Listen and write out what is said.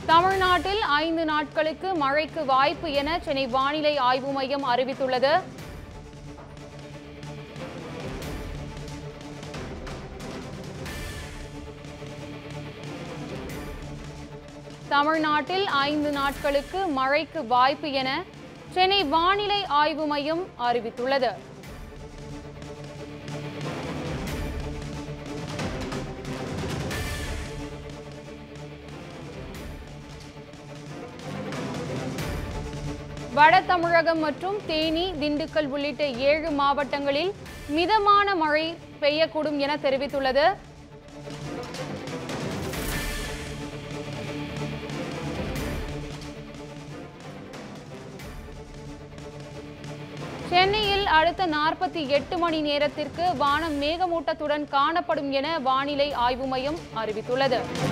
தமிழ்நாட்டில் ஐந்து நாட்களுக்கு மழைக்கு வாய்ப்பு என சென்னை வானிலை ஆய்வு மையம் அறிவித்துள்ளது தமிழ்நாட்டில் ஐந்து நாட்களுக்கு மழைக்கு வாய்ப்பு என சென்னை வானிலை ஆய்வு மையம் அறிவித்துள்ளது வட தமிழகம் மற்றும் தேனி திண்டுக்கல் உள்ளிட்ட ஏழு மாவட்டங்களில் மிதமான மழை பெய்யக்கூடும் என தெரிவித்துள்ளது சென்னையில் அடுத்த நாற்பத்தி எட்டு மணி நேரத்திற்கு வானம் மேகமூட்டத்துடன் காணப்படும் என வானிலை ஆய்வு மையம் அறிவித்துள்ளது